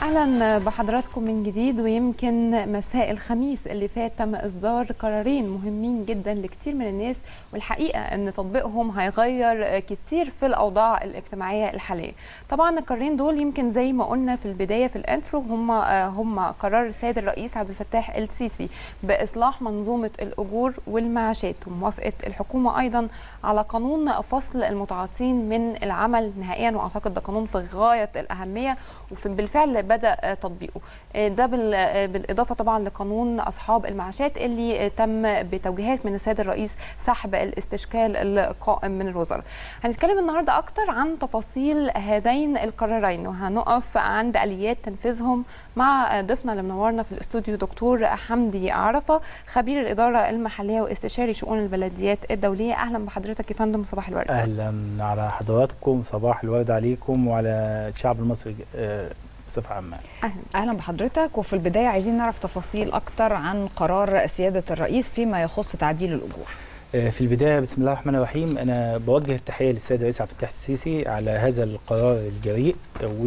اهلا بحضراتكم من جديد ويمكن مساء الخميس اللي فات تم اصدار قرارين مهمين جدا لكثير من الناس والحقيقه ان تطبيقهم هيغير كتير في الاوضاع الاجتماعيه الحاليه طبعا القرارين دول يمكن زي ما قلنا في البدايه في الانترو هم هم قرار السيد الرئيس عبد الفتاح السيسي باصلاح منظومه الاجور والمعاشات وموافقه الحكومه ايضا على قانون فصل المتعاطين من العمل نهائيا واعتقد ده قانون في غايه الاهميه وفي بالفعل بدا تطبيقه ده بالاضافه طبعا لقانون اصحاب المعاشات اللي تم بتوجيهات من السيد الرئيس سحب الاستشكال القائم من الوزراء هنتكلم النهارده اكتر عن تفاصيل هذين القرارين وهنقف عند اليات تنفيذهم مع ضيفنا اللي منورنا في الاستوديو دكتور حمدي عرفه خبير الاداره المحليه واستشاري شؤون البلديات الدوليه اهلا بحضرتك يا فندم صباح الورد اهلا على حضراتكم صباح الورد عليكم وعلى الشعب المصري بصفه عامه اهلا اهلا بحضرتك وفي البدايه عايزين نعرف تفاصيل اكتر عن قرار سياده الرئيس فيما يخص تعديل الاجور في البدايه بسم الله الرحمن الرحيم انا بوجه التحيه للسيد الرئيس عبد الفتاح السيسي على هذا القرار الجريء و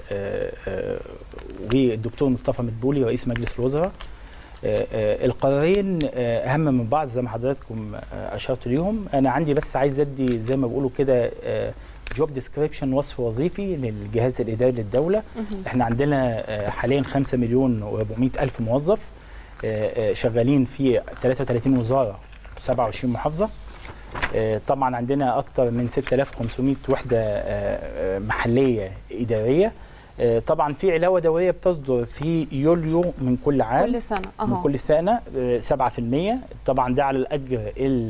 والدكتور مصطفى مدبولي رئيس مجلس الوزراء القرارين اهم من بعض زي ما حضراتكم اشرت ليهم انا عندي بس عايز ادي زي ما بيقولوا كده جوب ديسكريبشن وصف وظيفي للجهاز الاداري للدوله احنا عندنا حاليا 5 مليون و400 الف موظف شغالين في 33 وزاره 27 محافظه طبعا عندنا اكثر من 6500 وحده محليه اداريه طبعا في علاوه دوريه بتصدر في يوليو من كل عام كل سنه أه. من كل سنه 7% طبعا ده على الاجر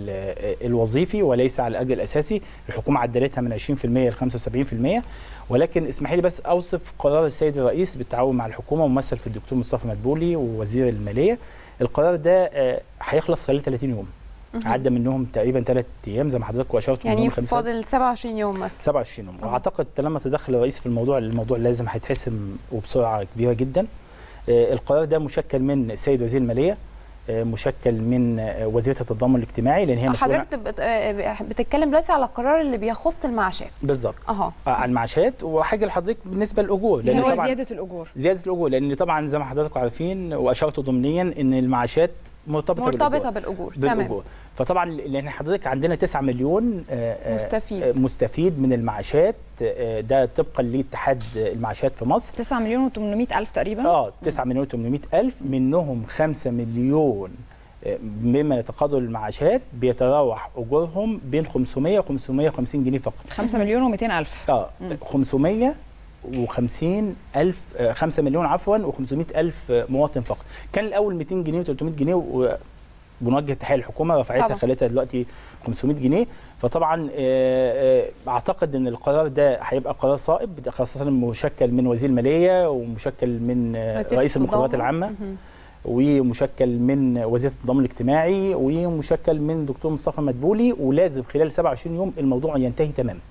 الوظيفي وليس على الاجر الاساسي الحكومه عدلتها من 20% ل 75% ولكن اسمحي لي بس اوصف قرار السيد الرئيس بالتعاون مع الحكومه ممثل في الدكتور مصطفى مدبولي ووزير الماليه القرار ده هيخلص خلال 30 يوم عدى منهم تقريبا ثلاث ايام زي ما حضرتك اشرت يعني فاضل 27 يوم مثلا 27 يوم واعتقد لما تدخل الرئيس في الموضوع الموضوع لازم هيتحسم وبسرعه كبيره جدا القرار ده مشكل من السيد وزير الماليه مشكل من وزيره التضامن الاجتماعي لان هي مسؤوله حضرتك بتتكلم دلوقتي على القرار اللي بيخص المعاشات بالظبط اها على المعاشات وحاجه لحضرتك بالنسبه للاجور لان هو زياده الاجور زياده الاجور لان طبعا زي ما حضراتكم عارفين واشرتوا ضمنيا ان المعاشات مرتبطه مرتبطه بالاجور, بالأجور. تمام فطبعا لان حضرتك عندنا 9 مليون مستفيد مستفيد من المعاشات ده طبقا لاتحاد المعاشات في مصر 9 مليون و800 الف تقريبا اه 9 مليون و800 الف منهم 5 مليون مما يتقاضوا المعاشات بيتراوح اجورهم بين 500 و 550 جنيه فقط 5 مليون و200 الف اه 500 و50 ألف 5 مليون عفوا و500 ألف مواطن فقط كان الأول 200 جنيه و300 جنيه وبنوجه تحية للحكومة رفعتها خلتها دلوقتي 500 جنيه فطبعا أعتقد أن القرار ده هيبقى قرار صائب خاصة مشكل من وزير المالية ومشكل من رئيس المخابرات العامة ومشكل من وزيره التضامن الاجتماعي ومشكل من دكتور مصطفى مدبولي ولازم خلال 27 يوم الموضوع ينتهي تماما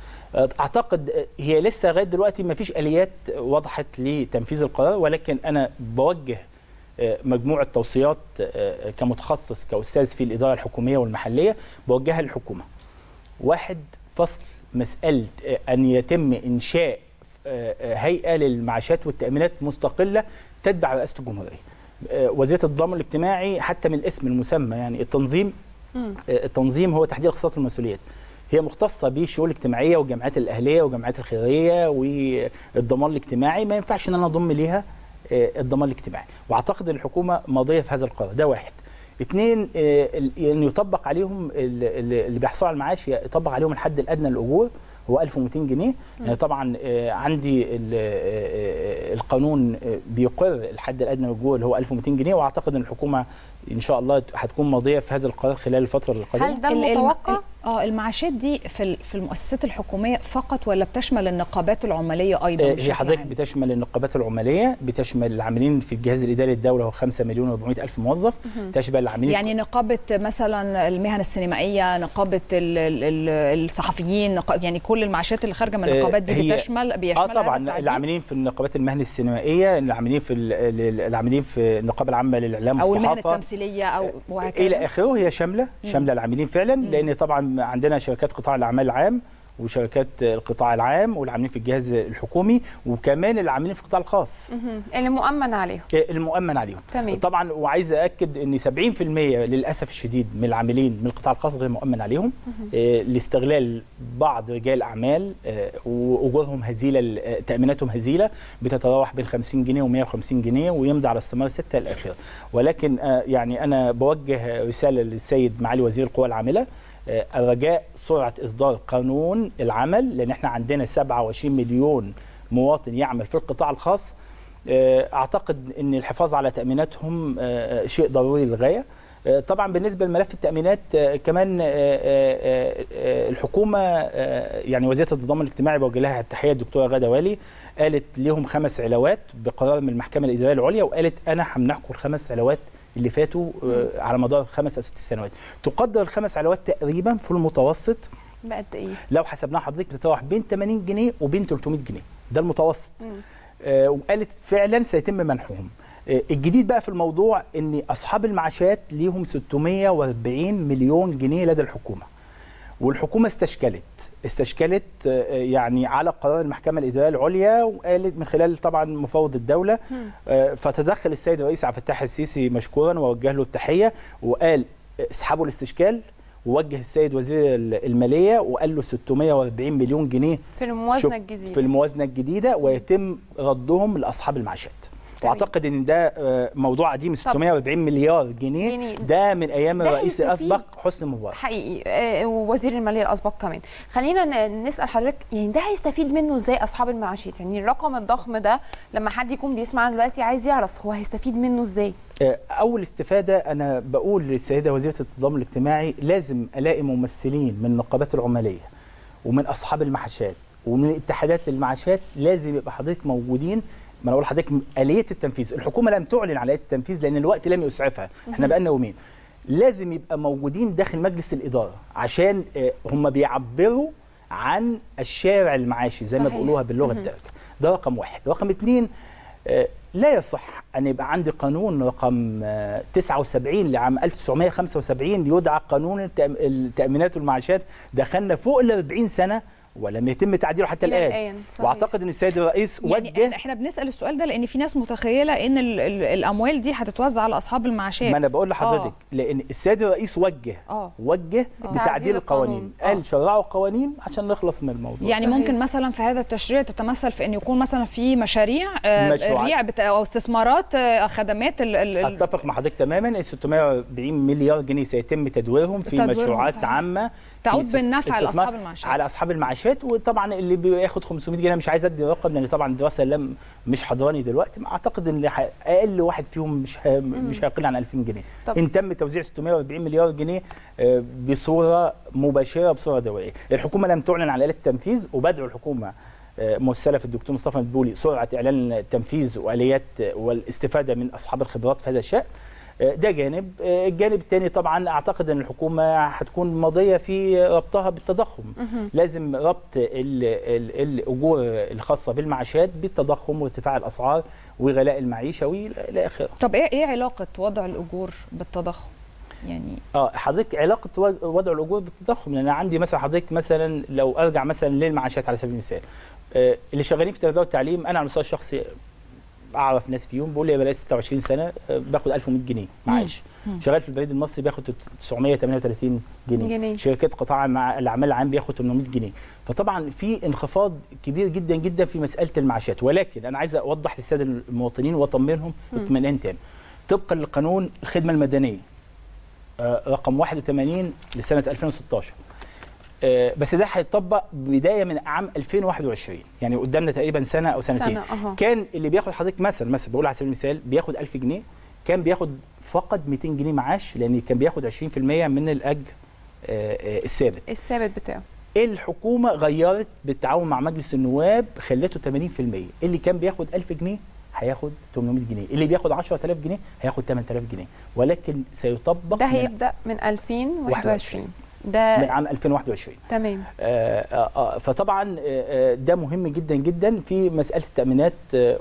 اعتقد هي لسه لغايه دلوقتي ما فيش اليات وضحت لتنفيذ القرار ولكن انا بوجه مجموعه توصيات كمتخصص كاستاذ في الاداره الحكوميه والمحليه بوجهها للحكومه. واحد فصل مساله ان يتم انشاء هيئه للمعاشات والتامينات مستقله تتبع رئاسه الجمهوريه. وزيره التضامن الاجتماعي حتى من الاسم المسمى يعني التنظيم التنظيم هو تحديد اختصاصات المسؤوليات. هي مختصه بالشؤون الاجتماعيه والجمعيات الاهليه والجمعيات الخيريه والضمان الاجتماعي ما ينفعش ان انا اضم ليها الضمان الاجتماعي واعتقد ان الحكومه ماضيه في هذا القرار ده واحد اثنين ان يطبق عليهم اللي بيحصلوا على المعاش يطبق عليهم الحد الادنى للاجور هو 1200 جنيه يعني طبعا عندي القانون بيقر الحد الادنى للاجور اللي هو 1200 جنيه واعتقد ان الحكومه ان شاء الله هتكون ماضيه في هذا القرار خلال الفتره القادمه هل ده المتوقع اه المعاشات دي في في المؤسسات الحكوميه فقط ولا بتشمل النقابات العماليه ايضا هي حضرتك يعني. بتشمل النقابات العماليه بتشمل العاملين في الجهاز الاداري للدوله هو 5 مليون و400 الف موظف تشمل العاملين يعني نقابه مثلا المهن السينمائيه نقابه ال ال الصحفيين نقابة يعني كل المعاشات اللي خارجه من النقابات دي بتشمل بيشمل اه طبعا العاملين في النقابات المهن السينمائيه العاملين في العاملين في النقابه العامه للاعلام والصحافه او المهن التمثيليه او وهكذا الى اخره هي شامله شامله العاملين فعلا لان طبعا عندنا شركات قطاع الاعمال العام وشركات القطاع العام والعاملين في الجهاز الحكومي وكمان العاملين في القطاع الخاص اللي مؤمن عليهم المؤمن عليهم تمام. طبعا وعايز اكد ان 70% للاسف الشديد من العاملين من القطاع الخاص غير مؤمن عليهم آه لاستغلال بعض رجال الاعمال آه واجورهم هزيله تاميناتهم هزيله بتتراوح بين 50 جنيه و150 جنيه ويمضي على استمرار سته الاخره ولكن آه يعني انا بوجه رساله للسيد معالي وزير القوى العامله الرجاء سرعه اصدار قانون العمل لان احنا عندنا 27 مليون مواطن يعمل في القطاع الخاص اعتقد ان الحفاظ على تاميناتهم شيء ضروري للغايه طبعا بالنسبه لملف التامينات كمان الحكومه يعني وزيره التضامن الاجتماعي بوجه لها التحيه الدكتوره غاده والي قالت لهم خمس علاوات بقرار من المحكمه الاداريه العليا وقالت انا همنحكم الخمس علاوات اللي فاتوا على مدار خمس او ست سنوات تقدر الخمس علاوات تقريبا في المتوسط بقد ايه لو حسبناها حضرتك بتتراوح بين 80 جنيه وبين 300 جنيه ده المتوسط آه وقالت فعلا سيتم منحهم آه الجديد بقى في الموضوع ان اصحاب المعاشات ليهم 640 مليون جنيه لدى الحكومه والحكومه استشكلت استشكلت يعني على قرار المحكمة الإدارية العليا وقالت من خلال طبعا مفوض الدولة فتدخل السيد الرئيس عبد الفتاح السيسي مشكورا ووجه له التحية وقال اسحبوا الاستشكال ووجه السيد وزير المالية وقال له 640 مليون جنيه في الموازنة الجديدة في الموازنة الجديدة ويتم ردهم لأصحاب المعاشات واعتقد ان ده موضوع قديم 640 مليار جنيه, جنيه ده من ايام الرئيس الاسبق حسني مبارك حقيقي ووزير الماليه الاسبق كمان خلينا نسال حضرتك يعني ده هيستفيد منه ازاي اصحاب المعاشات يعني الرقم الضخم ده لما حد يكون بيسمع دلوقتي عايز يعرف هو هيستفيد منه ازاي اول استفاده انا بقول للسيده وزيره التضامن الاجتماعي لازم الاقي ممثلين من النقابات العماليه ومن اصحاب المعاشات ومن اتحادات المعاشات لازم يبقى حضرتك موجودين ما انا اقول لحضرتك اليه التنفيذ الحكومه لم تعلن على اليه التنفيذ لان الوقت لم يسعفها احنا بقى لنا يومين لازم يبقى موجودين داخل مجلس الاداره عشان هم بيعبروا عن الشارع المعاشي زي ما بيقولوها باللغه الدارجه ده رقم واحد رقم اثنين لا يصح ان يبقى عندي قانون رقم 79 لعام 1975 يدعى قانون التامينات والمعاشات دخلنا فوق ال 40 سنه ولم يتم تعديله حتى الان, الآن. واعتقد ان السيد الرئيس يعني وجه احنا بنسال السؤال ده لان في ناس متخيله ان ال ال الاموال دي هتتوزع على اصحاب المعاشات ما انا بقول لحضرتك آه. لان السيد الرئيس وجه آه. وجه آه. بتعديل القوانين آه. قال شرعوا قوانين عشان نخلص من الموضوع يعني صحيح. ممكن مثلا في هذا التشريع تتمثل في ان يكون مثلا في مشاريع آه ريع بتا... او استثمارات آه خدمات ال ال اتفق مع حضرتك تماما 640 مليار جنيه سيتم تدويرهم في تدويرهم مشروعات صحيح. عامه تعود بالنفع على اصحاب المعاشات على اصحاب المعاشات وطبعا اللي بياخد 500 جنيه مش عايز ادي رقم لان طبعا الدراسه لم مش حضراني دلوقتي اعتقد ان اقل واحد فيهم مش مش هيقل عن 2000 جنيه طب. ان تم توزيع 640 مليار جنيه بصوره مباشره بصوره دوريه الحكومه لم تعلن على اليه التنفيذ وبدعو الحكومه ممثله في الدكتور مصطفى مدبولي سرعه اعلان التنفيذ واليات والاستفاده من اصحاب الخبرات في هذا الشان ده جانب الجانب الثاني طبعا اعتقد ان الحكومه هتكون ماضيه في ربطها بالتضخم لازم ربط الاجور الخاصه بالمعاشات بالتضخم وارتفاع الاسعار وغلاء المعيشه والى اخره طب ايه ايه علاقه وضع الاجور بالتضخم يعني اه حضرتك علاقه وضع الاجور بالتضخم لان عندي مثلا حضرتك مثلا لو ارجع مثلا للمعاشات على سبيل المثال آه اللي شغالين في التربيه والتعليم انا على المستوى الشخصي اعرف ناس فيهم بيقول لي بقالي 26 سنه باخد 1100 جنيه معاش شغال في البريد المصري بياخد 938 جنيه, جنيه. شركات قطاع مع الاعمال العام بياخد 800 جنيه فطبعا في انخفاض كبير جدا جدا في مساله المعاشات ولكن انا عايز اوضح للساده المواطنين واطمنهم اطمئنان تام طبقا لقانون الخدمه المدنيه رقم 81 لسنه 2016 بس ده هيطبق بدايه من عام 2021 يعني قدامنا تقريبا سنه او سنتين سنة. أه. كان اللي بياخد حضرتك مثلا مثلا بقول على سبيل المثال بياخد 1000 جنيه كان بياخد فقط 200 جنيه معاش لان كان بياخد 20% من الاجر الثابت الثابت بتاعه الحكومه غيرت بالتعاون مع مجلس النواب خلته 80% اللي كان بياخد 1000 جنيه هياخد 800 جنيه اللي بياخد 10000 جنيه هياخد 8000 جنيه ولكن سيطبق ده هيبدا من 2021 ده من عام 2021 تمام آآ آآ فطبعا آآ ده مهم جدا جدا في مساله التامينات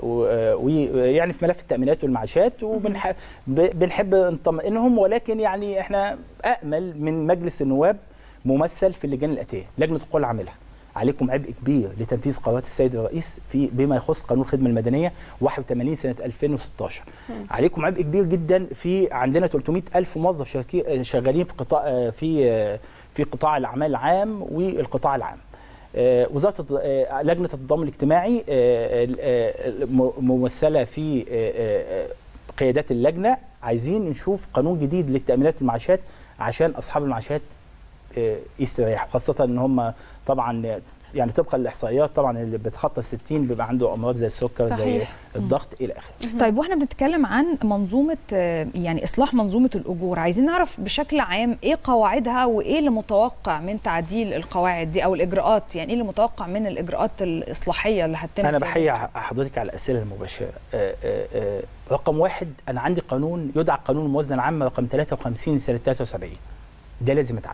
ويعني في ملف التامينات والمعاشات وبنحب نطمئنهم ولكن يعني احنا امل من مجلس النواب ممثل في اللجان الاتيه لجنه القوى العامله عليكم عبء كبير لتنفيذ قرارات السيد الرئيس في بما يخص قانون الخدمه المدنيه 81 سنه 2016 م. عليكم عبء كبير جدا في عندنا 300 الف موظف شغالين في قطاع في في قطاع الاعمال العام والقطاع العام وزاره لجنه التضامن الاجتماعي ممثله في قيادات اللجنه عايزين نشوف قانون جديد للتامينات المعاشات عشان اصحاب المعاشات يستريحوا خاصه ان هم طبعا يعني طبقا للاحصائيات طبعا اللي بتخطى ال 60 بيبقى عنده امراض زي السكر صحيح. زي الضغط الى اخره. طيب واحنا بنتكلم عن منظومه يعني اصلاح منظومه الاجور، عايزين نعرف بشكل عام ايه قواعدها وايه اللي متوقع من تعديل القواعد دي او الاجراءات، يعني ايه اللي متوقع من الاجراءات الاصلاحيه اللي هتتم انا بحيي حضرتك على الاسئله المباشره. آآ آآ رقم واحد انا عندي قانون يدعى قانون الموازنه العامه رقم 53 سنه 73 ده لازم يتعدل.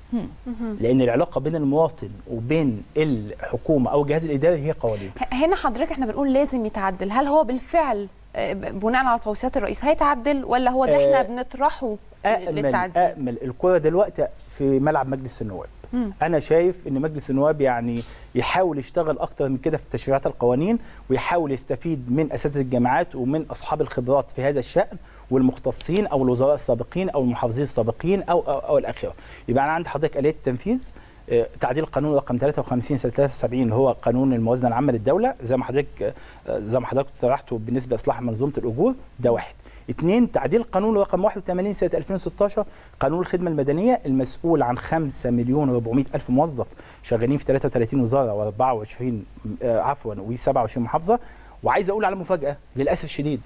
لان العلاقه بين المواطن وبين الحكومه او الجهاز الاداري هي قوانين هنا حضرتك احنا بنقول لازم يتعدل هل هو بالفعل بناء على توصيات الرئيس هيتعدل ولا هو ده احنا بنطرحه أأمل للتعديل أأمل الكرة دلوقتي في ملعب مجلس النواب مم. انا شايف ان مجلس النواب يعني يحاول يشتغل اكتر من كده في تشريعات القوانين ويحاول يستفيد من اساتذه الجامعات ومن اصحاب الخبرات في هذا الشان والمختصين او الوزراء السابقين او المحافظين السابقين او او, أو الاخره يبقى انا عندي حضرتك اليه التنفيذ تعديل القانون رقم 53 سنه 73 اللي هو قانون الموازنه العامه للدوله زي ما حضرتك زي ما حضرتك طرحته بالنسبه لاصلاح منظومه الاجور ده واحد اثنين تعديل القانون رقم 81 سنه 2016 قانون الخدمه المدنيه المسؤول عن 5 مليون و400 الف موظف شغالين في 33 وزاره و24 عفوا و27 محافظه وعايز اقول على مفاجاه للاسف الشديد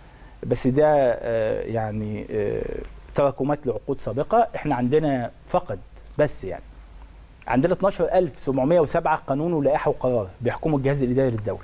بس ده يعني تراكمات لعقود سابقه احنا عندنا فقط بس يعني عندنا 12707 قانون ولائحه وقرار بيحكموا الجهاز الاداري للدوله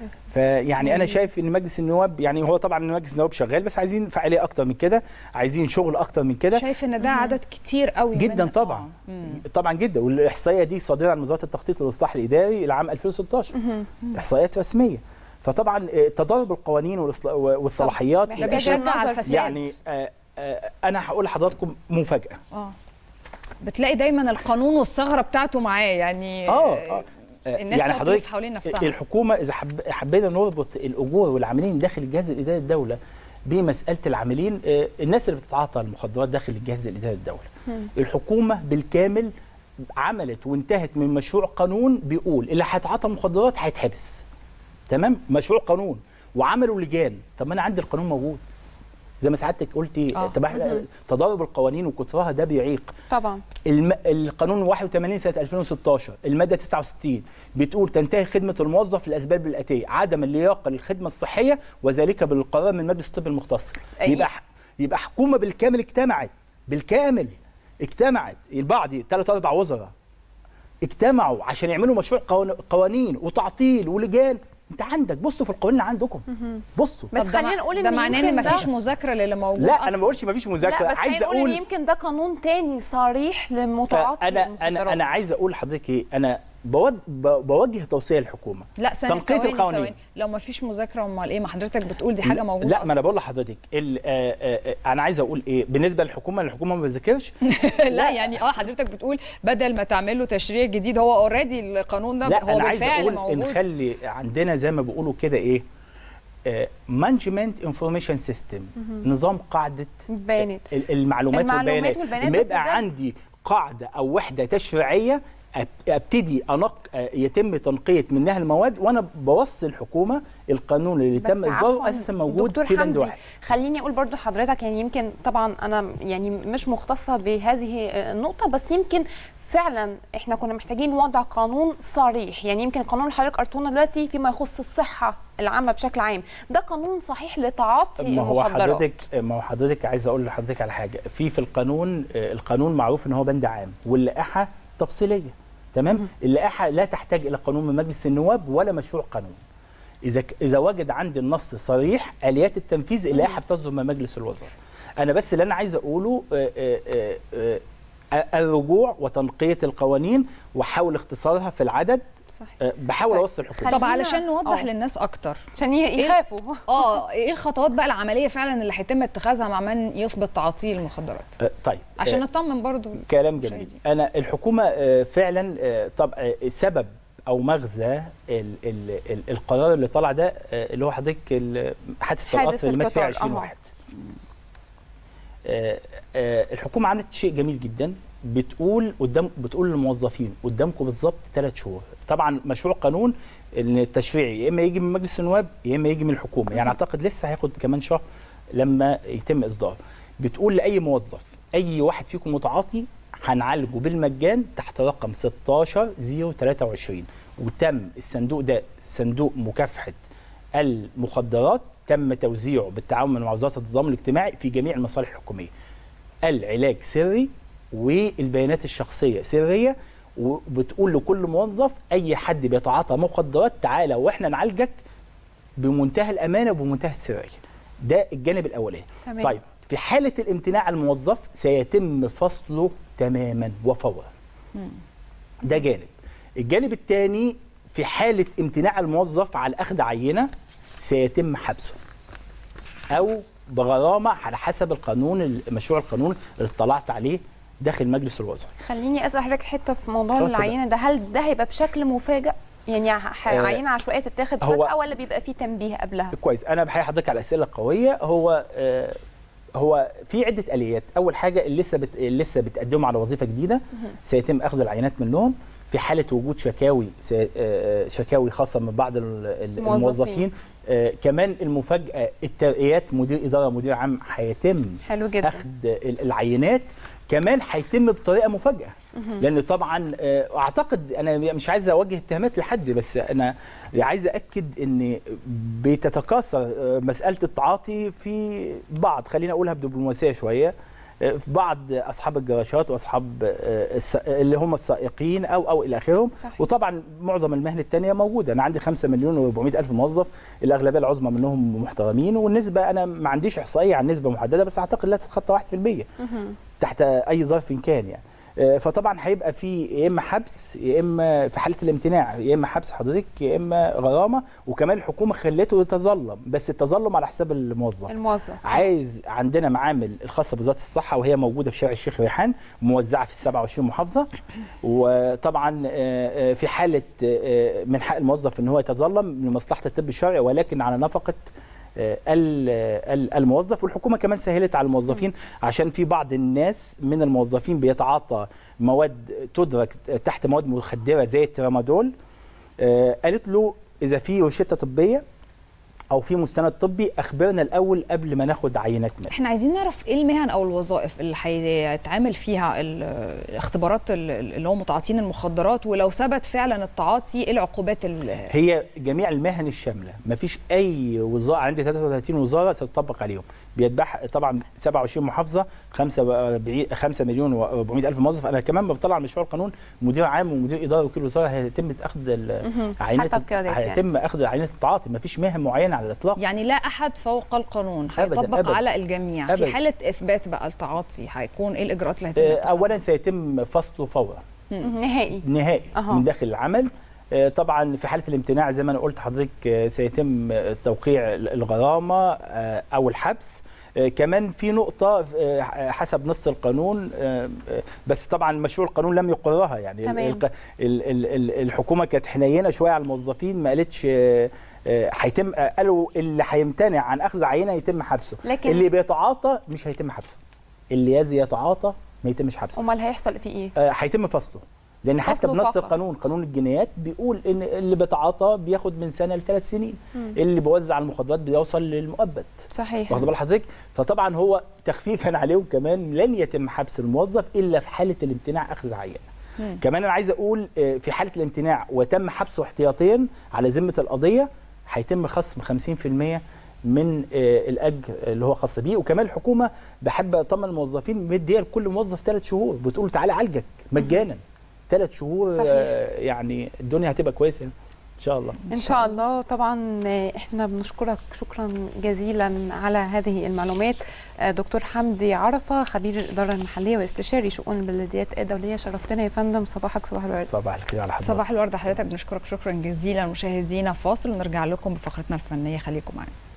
فيعني انا شايف ان مجلس النواب يعني هو طبعا مجلس النواب شغال بس عايزين فعاليه اكتر من كده عايزين شغل اكتر من كده شايف ان ده عدد كتير قوي جدا طبعا آه. طبعا جدا والاحصائيه دي صادره عن وزاره التخطيط والاصلاح الاداري لعام 2016 احصائيات رسميه فطبعا تضارب القوانين والصلاحيات ده بيشجع على الفساد يعني آآ آآ انا هقول لحضراتكم مفاجاه اه بتلاقي دايما القانون والثغره بتاعته معاه يعني اه, آه. الناس يعني حضرتك حوالين نفسها الحكومه اذا حب حبينا نربط الاجور والعاملين داخل الجهاز الاداري الدوله بمساله العاملين الناس اللي بتتعاطى المخدرات داخل الجهاز الاداري الدوله الحكومه بالكامل عملت وانتهت من مشروع قانون بيقول اللي هيتعاطى مخدرات هيتحبس تمام مشروع قانون وعملوا لجان طب ما انا عندي القانون موجود زي ما سعادتك قلتي آه. طب احنا تضارب القوانين وكثرها ده بيعيق طبعا الم... القانون 81 سنه 2016 الماده 69 بتقول تنتهي خدمه الموظف للاسباب الاتيه عدم اللياقه للخدمه الصحيه وذلك بالقرار من مجلس الطب المختص أي. يبقى يبقى حكومه بالكامل اجتمعت بالكامل اجتمعت البعض ثلاث اربع وزراء اجتمعوا عشان يعملوا مشروع قوانين وتعطيل ولجان انت عندك بصوا في القوانين اللي عندكم بصوا بس خلينا نقول ان ده معناه ان مفيش مذاكره للي موجود لا أصلاً. انا ما بقولش مفيش مذاكره لا بس عايز اقول اقول ان يمكن ده قانون تاني صريح لمتعاطي انا انا انا عايز اقول لحضرتك ايه انا بوجه, بوجه توصيه للحكومه لا ثانية تنقية ثواني القوانين. ثواني لو ما فيش مذاكره امال ايه ما حضرتك بتقول دي حاجه موجوده لا ما انا بقول لحضرتك ال- آه، آه، آه، انا عايز اقول ايه بالنسبه للحكومه الحكومه ما بتذاكرش لا يعني اه حضرتك بتقول بدل ما تعمل له تشريع جديد هو اوريدي القانون ده لا هو انا عايز بالفعل اقول موجود نخلي عندنا زي ما بيقولوا كده ايه مانجمنت انفورميشن سيستم نظام قاعده بيانات ال- المعلومات, المعلومات والبيانات والبيانات لما بس يبقى ده- عندي قاعده او وحده تشريعيه أب- ابتدي انق يتم تنقيه منها المواد وانا بوصي الحكومه القانون اللي بس تم عفواً اصداره اساسا موجود دكتور في بند حمدي، واحد خليني اقول برضو حضرتك يعني يمكن طبعا انا يعني مش مختصه بهذه النقطه بس يمكن فعلا احنا كنا محتاجين وضع قانون صريح يعني يمكن القانون اللي حضرتك قرأتونا دلوقتي فيما يخص الصحه العامه بشكل عام ده قانون صحيح لتعاطي ما هو المخدرات حضرتك ما هو حضرتك عايز اقول لحضرتك على حاجه في في القانون آه، القانون معروف ان هو بند عام واللائحه تفصيليه تمام اللائحه لا تحتاج الى قانون من مجلس النواب ولا مشروع قانون اذا ك- اذا وجد عندي النص صريح اليات التنفيذ اللائحه بتصدر من مجلس الوزراء انا بس اللي انا عايز اقوله آه، آه، آه، آه، الرجوع وتنقيه القوانين واحاول اختصارها في العدد صحيح. بحاول طيب. اوصل الحكومه طب علشان نوضح للناس اكتر عشان يخافوا اه ايه الخطوات بقى العمليه فعلا اللي هيتم اتخاذها مع من يثبت تعاطيل المخدرات آه، طيب عشان آه، نطمن برضو كلام جميل انا الحكومه آه، فعلا آه، طب آه، سبب او مغزى ال ال ال القرار اللي طلع ده آه، اللي هو حضرتك ال- حادث الطلقات حادث اللي مات فيها القطار، 20 أهو. واحد آه، آه، الحكومه عملت شيء جميل جدا بتقول قدام بتقول للموظفين قدامكم بالظبط ثلاث شهور طبعا مشروع قانون إن التشريعي يا اما يجي من مجلس النواب يا اما يجي من الحكومه يعني اعتقد لسه هياخد كمان شهر لما يتم اصداره بتقول لاي موظف اي واحد فيكم متعاطي هنعالجه بالمجان تحت رقم 16023 وتم الصندوق ده صندوق مكافحه المخدرات تم توزيعه بالتعاون مع وزاره التضامن الاجتماعي في جميع المصالح الحكوميه. العلاج سري والبيانات الشخصيه سريه وبتقول لكل موظف اي حد بيتعاطى مخدرات تعالى واحنا نعالجك بمنتهى الامانه وبمنتهى السريه. ده الجانب الاولاني. تمام. طيب في حاله الامتناع الموظف سيتم فصله تماما وفورا. ده جانب. الجانب الثاني في حاله امتناع الموظف على اخذ عينه سيتم حبسه او بغرامه على حسب القانون مشروع القانون اللي اطلعت عليه داخل مجلس الوزراء خليني اسال حضرتك حته في موضوع اتفضل. العينه ده هل ده هيبقى بشكل مفاجئ يعني ح- آه، عينه عشوائيه تتاخد هو- فجاه ولا بيبقى فيه تنبيه قبلها كويس انا بحيي حضرتك على الاسئله القويه هو آه هو في عده اليات اول حاجه اللي لسه بت... اللي لسه بتقدموا على وظيفه جديده سيتم اخذ العينات منهم في حاله وجود شكاوي سي... آه، آه، شكاوي خاصه من بعض ال- ال- الموظفين. الموظفين آه كمان المفاجاه الترقيات مدير اداره مدير عام هيتم حلو جدا اخذ ال- العينات كمان هيتم بطريقه مفاجاه لان طبعا آه، اعتقد انا مش عايز اوجه اتهامات لحد بس انا عايز اكد ان بتتكاثر آه، مساله التعاطي في بعض خلينا اقولها بدبلوماسيه شويه آه، في بعض اصحاب الجراشات واصحاب آه، الس- اللي هم السائقين او او الى اخره صحيح. وطبعا معظم المهن الثانيه موجوده انا عندي 5 مليون و400 الف موظف الاغلبيه العظمى منهم محترمين والنسبه انا ما عنديش احصائيه عن نسبه محدده بس اعتقد لا تتخطى 1% تحت اي ظرف كان يعني آه، فطبعا هيبقى في يا اما حبس يا اما في حاله الامتناع يا اما حبس حضرتك يا اما غرامه وكمان الحكومه خلته يتظلم بس التظلم على حساب الموظف الموظف عايز عندنا معامل الخاصه بوزاره الصحه وهي موجوده في شارع الشيخ ريحان موزعه في ال 27 محافظه وطبعا آه، آه، في حاله آه، من حق الموظف ان هو يتظلم لمصلحه الطب الشرعي ولكن على نفقه آه، ال- ال- الموظف والحكومه كمان سهلت على الموظفين عشان في بعض الناس من الموظفين بيتعاطى مواد تدرك تحت مواد مخدره زي الترامادول آه، قالت له اذا في روشته طبيه او في مستند طبي اخبرنا الاول قبل ما ناخد عينات منك احنا عايزين نعرف ايه المهن او الوظائف اللي هيتعامل فيها ال- الاختبارات ال- اللي هو متعاطين المخدرات ولو ثبت فعلا التعاطي ايه العقوبات ال- هي جميع المهن الشامله مفيش اي وزاره عندي 33 وزاره ستطبق عليهم بيتباع طبعا 27 محافظه 45 5 مليون و400 الف موظف انا كمان بطلع مشروع القانون مدير عام ومدير اداره وكيل وزاره هيتم اخذ عينات حتى بقيادات يعني. هيتم اخذ عينات التعاطي مفيش مهن معينه على الاطلاق يعني لا احد فوق القانون أبداً، هيطبق أبداً. على الجميع أبداً. في حاله اثبات بقى التعاطي هيكون ايه الاجراءات اللي هيتم آه، اتخاذها؟ اولا سيتم فصله فورا نهائي نهائي أها. من داخل العمل آه، طبعا في حاله الامتناع زي ما انا قلت حضرتك آه، سيتم آه، توقيع الغرامه آه، او الحبس آه، كمان في نقطة آه، حسب نص القانون آه، آه، بس طبعا مشروع القانون لم يقرها يعني ال- تمام. الق- ال- ال- ال- الحكومة كانت حنينة شوية على الموظفين ما قالتش آه، آه، هيتم آه، قالوا اللي هيمتنع عن أخذ عينة يتم حبسه لكن- اللي بيتعاطى مش هيتم حبسه اللي يزي يتعاطى ما يتمش حبسه امال هيحصل فيه ايه آه، هيتم فصله لان حتى فصله بنص فقط. القانون قانون الجنايات بيقول ان اللي بيتعاطى بياخد من سنه لثلاث سنين اللي بيوزع المخدرات بيوصل للمؤبد صحيح واخد بال حضرتك فطبعا هو تخفيفا عليهم كمان لن يتم حبس الموظف الا في حاله الامتناع اخذ عينه كمان انا عايز اقول آه، في حاله الامتناع وتم حبسه احتياطيا على ذمه القضيه هيتم خصم 50% من آه، الاجر اللي هو خاص بيه وكمان الحكومه بحب اطمن الموظفين مديه لكل موظف ثلاث شهور بتقول تعالى عالجك مجانا ثلاث شهور صحيح. آه، يعني الدنيا هتبقى كويسه يعني. ان شاء الله ان شاء الله طبعا احنا بنشكرك شكرا جزيلا على هذه المعلومات دكتور حمدي عرفه خبير الاداره المحليه واستشاري شؤون البلديات الدوليه شرفتنا يا فندم صباحك صباح الورد صباح الخير على حضرتك صباح الورد حضرتك بنشكرك شكرا جزيلا مشاهدينا فاصل ونرجع لكم بفقرتنا الفنيه خليكم معنا